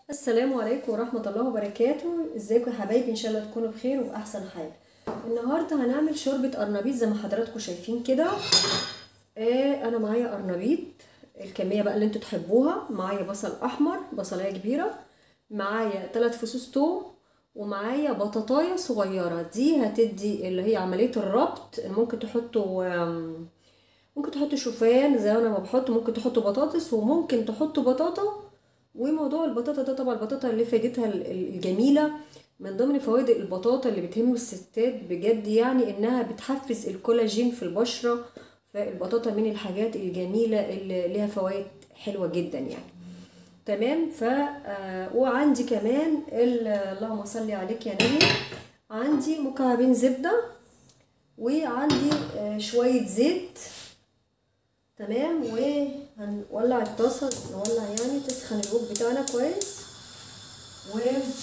السلام عليكم ورحمة الله وبركاته ازيكم يا حبايبي ان شاء الله تكونوا بخير وبأحسن حال النهاردة هنعمل شوربة قرنبيط زي ما حضراتكم شايفين كده آه انا معايا قرنبيط الكمية بقى اللي انتوا تحبوها معايا بصل احمر بصلاية كبيرة معايا ثلاث فصوص توم ومعايا بطاطاية صغيرة دي هتدي اللي هي عملية الربط ممكن تحطوا آم، ممكن تحطوا شوفان زي انا ما بحط ممكن تحطوا بطاطس وممكن تحطوا بطاطا وموضوع البطاطا ده طبعا البطاطا اللي فايدتها ال- ال- الجميله من ضمن فوائد البطاطا اللي بتهم الستات بجد يعني انها بتحفز الكولاجين في البشره فالبطاطا من الحاجات الجميله اللي ليها فوائد حلوه جدا يعني تمام ف آه، وعندي كمان ال- اللهم صل عليك يا نبي عندي مكعبين زبده وعندي آه، شويه زيت تمام وهنولع الطاسة نولع يعني تسخن الوك بتاعنا كويس و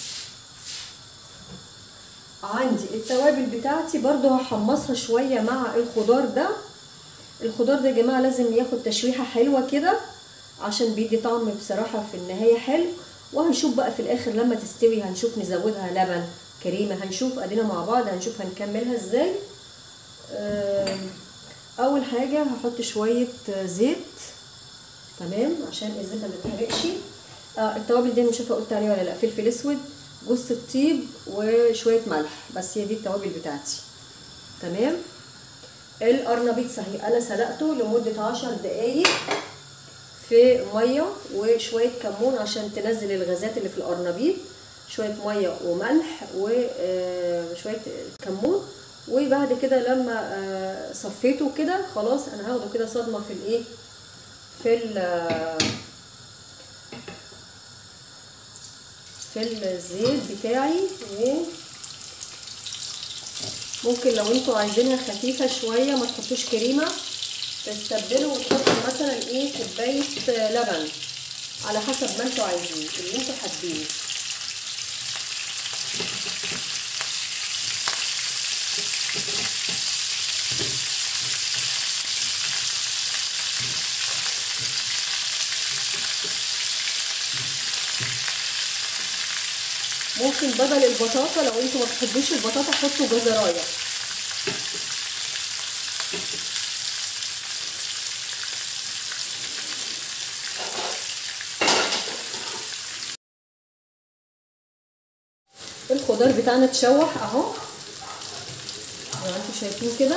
عندي التوابل بتاعتي برضو هحمصها شوية مع الخضار ده الخضار ده يا جماعة لازم ياخد تشويحة حلوة كده عشان بيدي طعم بصراحة في النهاية حلو وهنشوف بقى في الآخر لما تستوي هنشوف نزودها لبن كريمة هنشوف ادينا مع بعض هنشوف هنكملها ازاي آم، اول حاجه هحط شويه زيت تمام عشان الزيت ما يتحرقش آه التوابل دي مش عارفه قلت عليها ولا لا فلفل اسود جوز الطيب وشويه ملح بس هي دي التوابل بتاعتي تمام القرنبيط صحيح انا سلقته لمده عشر دقايق في ميه وشويه كمون عشان تنزل الغازات اللي في القرنبيط شويه ميه وملح وشويه كمون وبعد كده لما آه، صفيته كده خلاص انا هاخده كده صدمه في الايه في ال في الزيت بتاعي و ممكن لو انتوا عايزينها خفيفه شويه ما تحطوش كريمه تستبدلوا وتحطوا مثلا ايه كوبايه لبن على حسب ما انتوا عايزين اللي انتوا حابينه ممكن بدل البطاطا لو انتوا ما بتحبوش البطاطا حطوا جزرايه الخضار بتاعنا اتشوح اهو زي ما انتوا شايفين كده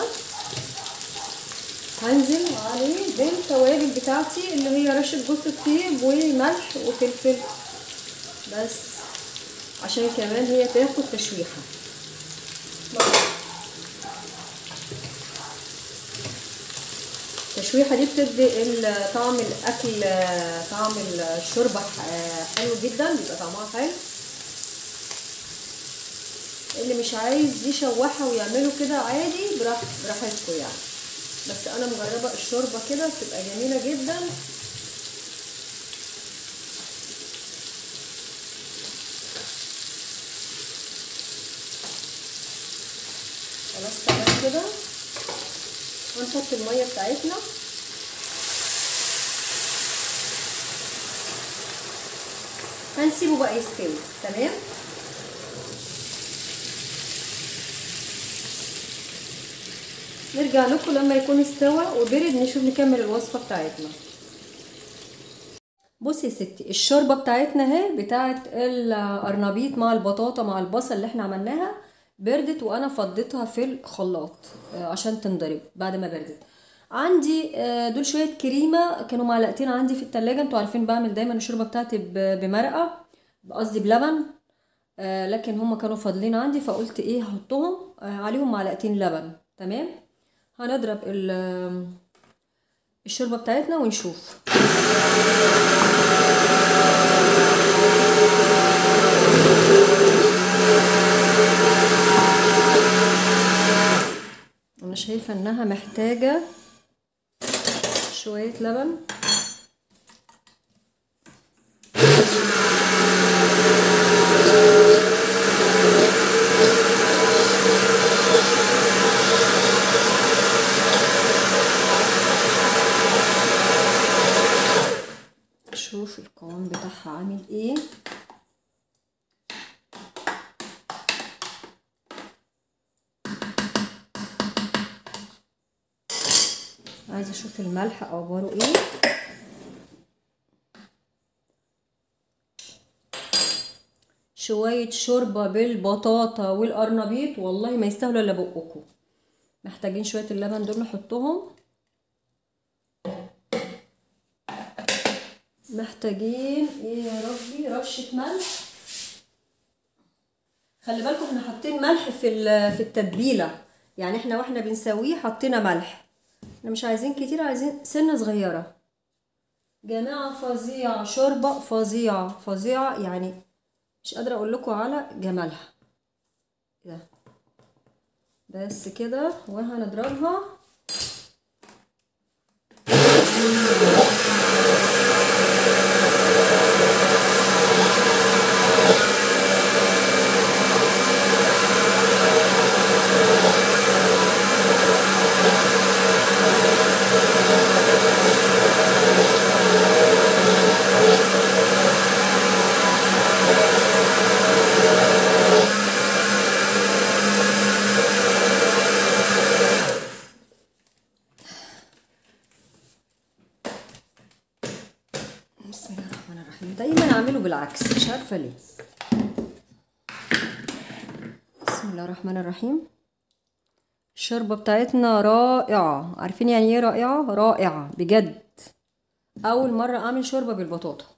هنزل عليه بالتوابل بتاعتي اللي هي رشه جوز الطيب وملح وفلفل بس عشان كمان هي تاخد تشويحه التشويحه دي بتدي ال- طعم الاكل طعم الشوربه ح- حلو جدا بيبقى طعمها حلو اللي مش عايز يشوحها ويعمله كده عادي براح براحتكم يعني بس انا مجربه الشوربه كده بتبقى جميله جدا خلاص تمام كده ونحط الميه بتاعتنا هنسيبه بقى يستوي تمام نرجع لكم لما يكون استوى وبرد نشوف نكمل الوصفه بتاعتنا بصي يا ستي الشوربه بتاعتنا اهي بتاعت القرنبيط مع البطاطا مع البصل اللي احنا عملناها بردت وانا فضيتها في الخلاط آه، عشان تنضرب بعد ما بردت عندي آه، دول شويه كريمه كانوا معلقتين عندي في التلاجة انتوا عارفين بعمل دايما الشوربه بتاعتي ب- بمرقه قصدي بلبن آه، لكن هما كانوا فاضلين عندي فقلت ايه هحطهم آه، عليهم معلقتين لبن تمام هنضرب ال- الشوربه بتاعتنا ونشوف انا شايفه انها محتاجه شويه لبن نشوف القوام بتاعها عامل ايه عايزه اشوف الملح اخباره ايه شويه شوربه بالبطاطا والقرنبيط والله ما يستاهلوا الا بقكم محتاجين شويه اللبن دول نحطهم محتاجين ايه يا ربي رشه ملح خلي بالكم احنا حاطين ملح في ال- في التتبيله يعني احنا واحنا بنسويه حطينا ملح احنا مش عايزين كتير عايزين سنه صغيره جماعه فظيعه شوربه فظيعه فظيعه يعني مش قادره اقول لكم على جمالها كده بس كده وهنضربها بسم الله الرحمن الرحيم دايما اعمله بالعكس مش عارفه ليه بسم الله الرحمن الرحيم الشوربه بتاعتنا رائعه عارفين يعني ايه رائعه رائعه بجد اول مره اعمل شوربه بالبطاطا